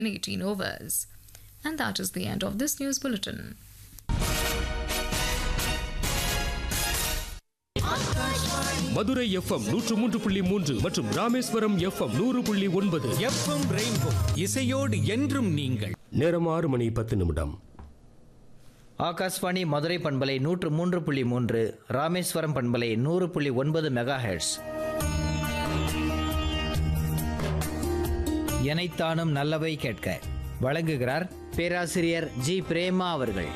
18 overs. And that is the end of this news bulletin. Madurai FM நூற்று மூன்று புள்ளி மூன்று மற்றும் ராமேஸ்வரம் எஃப்எம் நூறு புள்ளி ஒன்பது எஃப்எம் ரெயின்போ இசையோடு என்றும் நீங்கள் நேரம் ஆறு மணி பத்து நிமிடம் ஆகாஷ்வாணி மதுரை பண்பலை நூற்று மூன்று புள்ளி மூன்று ராமேஸ்வரம் பண்பலை நூறு புள்ளி ஒன்பது மெகா ஹெர்ட்ஸ் எனைத்தானும் நல்லவை கேட்க வழங்குகிறார் பேராசிரியர் ஜி பிரேமா அவர்கள்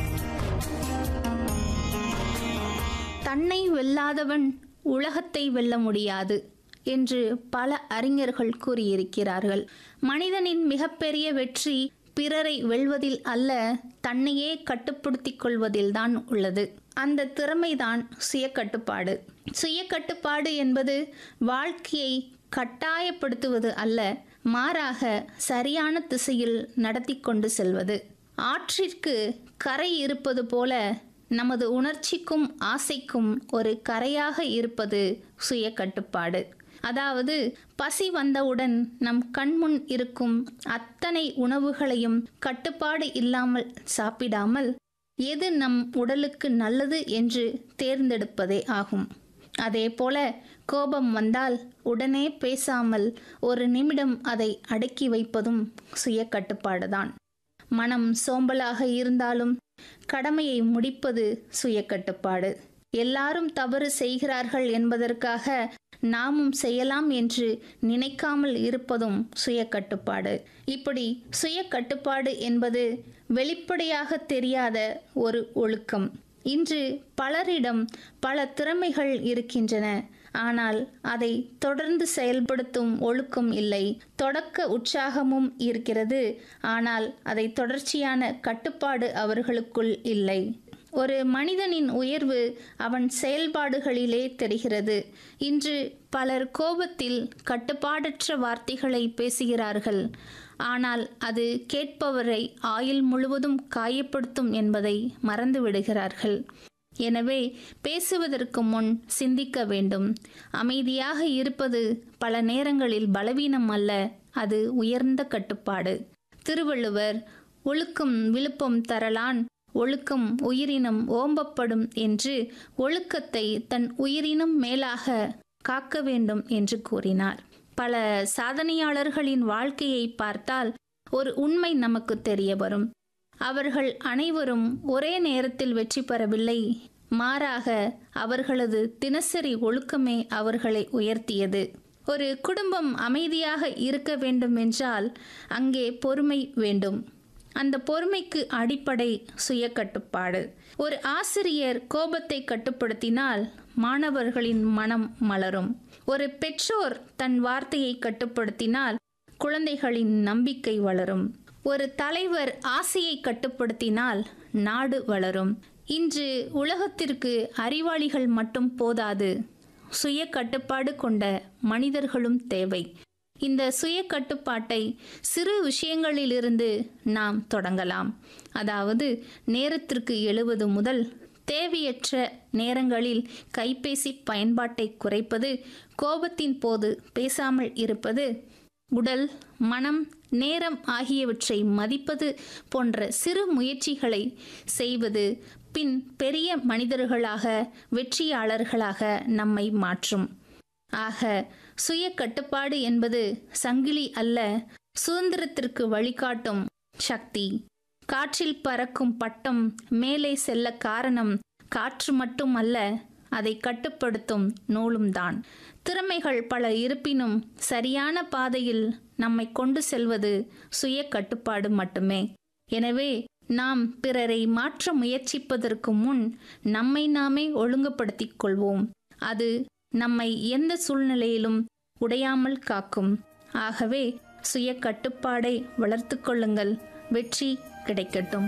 தன்னை வெல்லாதவன் உலகத்தை வெல்ல முடியாது என்று பல அறிஞர்கள் கூறியிருக்கிறார்கள் மனிதனின் மிகப்பெரிய வெற்றி பிறரை வெல்வதில் அல்ல தன்னையே கட்டுப்படுத்திக் கொள்வதில்தான் உள்ளது அந்த திறமைதான் சுய கட்டுப்பாடு சுய கட்டுப்பாடு என்பது வாழ்க்கையை கட்டாயப்படுத்துவது அல்ல மாறாக சரியான திசையில் நடத்தி கொண்டு செல்வது ஆற்றிற்கு கரை இருப்பது போல நமது உணர்ச்சிக்கும் ஆசைக்கும் ஒரு கரையாக இருப்பது சுய கட்டுப்பாடு அதாவது பசி வந்தவுடன் நம் கண்முன் இருக்கும் அத்தனை உணவுகளையும் கட்டுப்பாடு இல்லாமல் சாப்பிடாமல் எது நம் உடலுக்கு நல்லது என்று தேர்ந்தெடுப்பதே ஆகும் அதே போல கோபம் வந்தால் உடனே பேசாமல் ஒரு நிமிடம் அதை அடக்கி வைப்பதும் சுய கட்டுப்பாடுதான் மனம் சோம்பலாக இருந்தாலும் கடமையை முடிப்பது சுய கட்டுப்பாடு எல்லாரும் தவறு செய்கிறார்கள் என்பதற்காக நாமும் செய்யலாம் என்று நினைக்காமல் இருப்பதும் சுய கட்டுப்பாடு இப்படி சுய கட்டுப்பாடு என்பது வெளிப்படையாக தெரியாத ஒரு ஒழுக்கம் இன்று பலரிடம் பல திறமைகள் இருக்கின்றன ஆனால் அதை தொடர்ந்து செயல்படுத்தும் ஒழுக்கம் இல்லை தொடக்க உற்சாகமும் இருக்கிறது ஆனால் அதை தொடர்ச்சியான கட்டுப்பாடு அவர்களுக்குள் இல்லை ஒரு மனிதனின் உயர்வு அவன் செயல்பாடுகளிலே தெரிகிறது இன்று பலர் கோபத்தில் கட்டுப்பாடற்ற வார்த்தைகளை பேசுகிறார்கள் ஆனால் அது கேட்பவரை ஆயுள் முழுவதும் காயப்படுத்தும் என்பதை மறந்து விடுகிறார்கள் எனவே பேசுவதற்கு முன் சிந்திக்க வேண்டும் அமைதியாக இருப்பது பல நேரங்களில் பலவீனம் அல்ல அது உயர்ந்த கட்டுப்பாடு திருவள்ளுவர் ஒழுக்கம் விழுப்பம் தரலான் ஒழுக்கம் உயிரினம் ஓம்பப்படும் என்று ஒழுக்கத்தை தன் உயிரினம் மேலாக காக்க வேண்டும் என்று கூறினார் பல சாதனையாளர்களின் வாழ்க்கையை பார்த்தால் ஒரு உண்மை நமக்கு தெரிய வரும் அவர்கள் அனைவரும் ஒரே நேரத்தில் வெற்றி பெறவில்லை மாறாக அவர்களது தினசரி ஒழுக்கமே அவர்களை உயர்த்தியது ஒரு குடும்பம் அமைதியாக இருக்க வேண்டும் என்றால் அங்கே பொறுமை வேண்டும் அந்த பொறுமைக்கு அடிப்படை சுய கட்டுப்பாடு ஒரு ஆசிரியர் கோபத்தை கட்டுப்படுத்தினால் மாணவர்களின் மனம் மலரும் ஒரு பெற்றோர் தன் வார்த்தையை கட்டுப்படுத்தினால் குழந்தைகளின் நம்பிக்கை வளரும் ஒரு தலைவர் ஆசையை கட்டுப்படுத்தினால் நாடு வளரும் இன்று உலகத்திற்கு அறிவாளிகள் மட்டும் போதாது சுய கட்டுப்பாடு கொண்ட மனிதர்களும் தேவை இந்த சுய கட்டுப்பாட்டை சிறு விஷயங்களிலிருந்து நாம் தொடங்கலாம் அதாவது நேரத்திற்கு எழுவது முதல் தேவையற்ற நேரங்களில் கைபேசி பயன்பாட்டை குறைப்பது கோபத்தின் போது பேசாமல் இருப்பது உடல் மனம் நேரம் ஆகியவற்றை மதிப்பது போன்ற சிறு முயற்சிகளை செய்வது பின் பெரிய மனிதர்களாக வெற்றியாளர்களாக நம்மை மாற்றும் ஆக சுய கட்டுப்பாடு என்பது சங்கிலி அல்ல சுதந்திரத்திற்கு வழிகாட்டும் சக்தி காற்றில் பறக்கும் பட்டம் மேலே செல்ல காரணம் காற்று மட்டும் அல்ல அதை கட்டுப்படுத்தும் நூலும் தான் திறமைகள் பல இருப்பினும் சரியான பாதையில் நம்மை கொண்டு செல்வது சுய கட்டுப்பாடு மட்டுமே எனவே நாம் பிறரை மாற்ற முயற்சிப்பதற்கு முன் நம்மை நாமே ஒழுங்குபடுத்திக் கொள்வோம் அது நம்மை எந்த சூழ்நிலையிலும் உடையாமல் காக்கும் ஆகவே சுய கட்டுப்பாடை வளர்த்து கொள்ளுங்கள் வெற்றி கிடைக்கட்டும்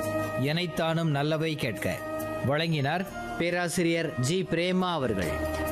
எனைத்தானும் நல்லவை கேட்க வழங்கினார் பேராசிரியர் ஜி பிரேமா அவர்கள்